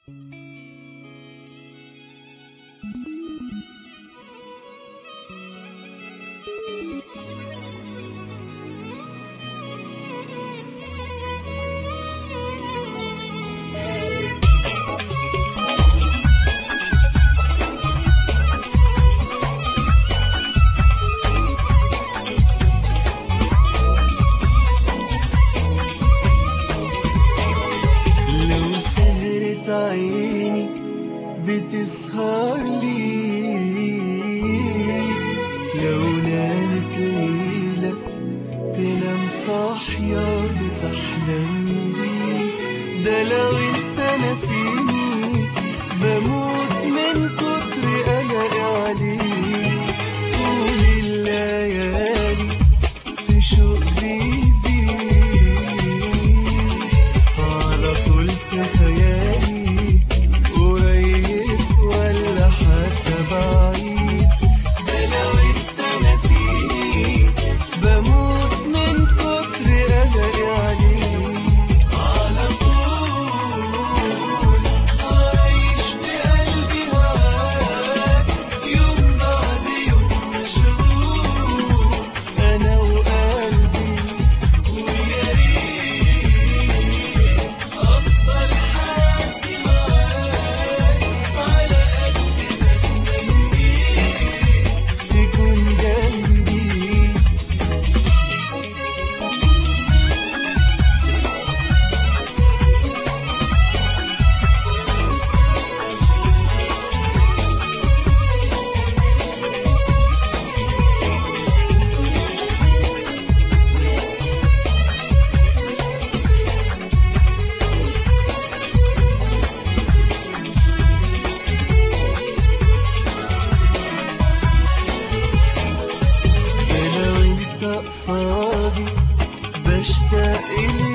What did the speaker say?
لو سهرت عيني بتسهر لي لو نامت ليلة تنام صاحية بتحلم بيك ده لو انت ناسيني بموت من كتر قلقي عليك طول الليالي في شوق بيزيد على طول في خيالي قريب ولا حتى بعيد ده لو انت ناسيني بموت من كتر قلقي عليك على طول عايش في قلبي هواك يوم بعد يوم مشغول انا وقلبي ويا ريت افضل حياتي معاك على قد ما تمنيت تكون جنبي انا وانت قصادي بشتاق